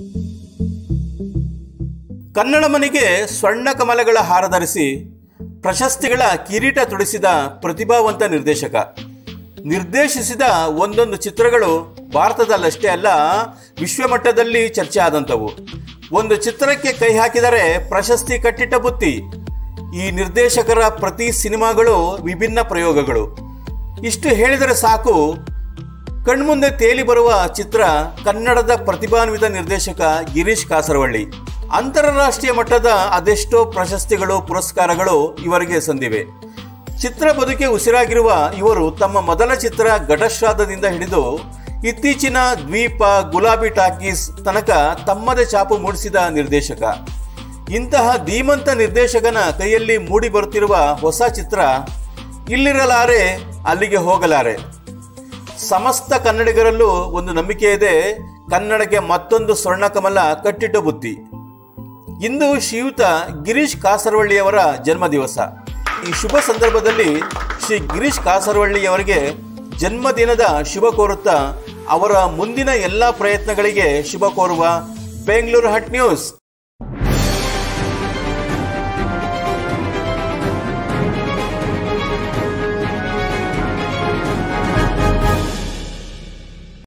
ಕನ್ನಡ ಮನೆಗೆ ಸ್ವರ್ಣ ಕಮಲಗಳ ಹಾರ ಧರಿಸಿ ಪ್ರಶಸ್ತಿಗಳ ಕಿರೀಟ ತೊಡಿಸಿದ ಪ್ರತಿಭಾವಂತ ನಿರ್ದೇಶಕ ನಿರ್ದೇಶಿಸಿದ ಒಂದೊಂದು ಚಿತ್ರಗಳು ಭಾರತದಲ್ಲಷ್ಟೇ ಅಲ್ಲ ವಿಶ್ವಮಟ್ಟದಲ್ಲಿ ಚರ್ಚೆ ಆದಂಥವು ಒಂದು ಚಿತ್ರಕ್ಕೆ ಕೈ ಹಾಕಿದರೆ ಪ್ರಶಸ್ತಿ ಕಟ್ಟಿಟ್ಟ ಬುತ್ತಿ ಈ ನಿರ್ದೇಶಕರ ಪ್ರತಿ ಸಿನಿಮಾಗಳು ವಿಭಿನ್ನ ಪ್ರಯೋಗಗಳು ಇಷ್ಟು ಹೇಳಿದರೆ ಸಾಕು ಕಣ್ಮುಂದೆ ತೇಲಿ ಬರುವ ಚಿತ್ರ ಕನ್ನಡದ ಪ್ರತಿಭಾನ್ವಿತ ನಿರ್ದೇಶಕ ಗಿರೀಶ್ ಕಾಸರವಳ್ಳಿ ಅಂತಾರಾಷ್ಟ್ರೀಯ ಮಟ್ಟದ ಅದೆಷ್ಟೋ ಪ್ರಶಸ್ತಿಗಳು ಪುರಸ್ಕಾರಗಳು ಇವರಿಗೆ ಸಂದಿವೆ ಚಿತ್ರ ಬದುಕೆ ಉಸಿರಾಗಿರುವ ಇವರು ತಮ್ಮ ಮೊದಲ ಚಿತ್ರ ಘಟಶ್ರಾದ್ದದಿಂದ ಹಿಡಿದು ಇತ್ತೀಚಿನ ದ್ವೀಪ ಗುಲಾಬಿ ಟಾಕೀಸ್ ತನಕ ತಮ್ಮದೇ ಛಾಪು ಮೂಡಿಸಿದ ನಿರ್ದೇಶಕ ಇಂತಹ ಧೀಮಂತ ನಿರ್ದೇಶಕನ ಕೈಯಲ್ಲಿ ಮೂಡಿ ಬರುತ್ತಿರುವ ಹೊಸ ಚಿತ್ರ ಇಲ್ಲಿರಲಾರೆ ಅಲ್ಲಿಗೆ ಹೋಗಲಾರೆ ಸಮಸ್ತ ಕನ್ನಡಿಗರಲ್ಲೂ ಒಂದು ನಂಬಿಕೆ ಇದೆ ಕನ್ನಡಕ್ಕೆ ಮತ್ತೊಂದು ಸ್ವರ್ಣಕಮಲ ಕಟ್ಟಿಟ್ಟ ಬುತ್ತಿ ಇಂದು ಶ್ರೀಯುತ ಗಿರೀಶ್ ಕಾಸರವಳ್ಳಿಯವರ ಜನ್ಮ ದಿವಸ ಈ ಶುಭ ಸಂದರ್ಭದಲ್ಲಿ ಶ್ರೀ ಗಿರೀಶ್ ಕಾಸರವಳ್ಳಿಯವರಿಗೆ ಜನ್ಮದಿನದ ಶುಭ ಕೋರುತ್ತಾ ಅವರ ಮುಂದಿನ ಎಲ್ಲ ಪ್ರಯತ್ನಗಳಿಗೆ ಶುಭ ಕೋರುವ ಬೆಂಗಳೂರು ಹಟ್ ನ್ಯೂಸ್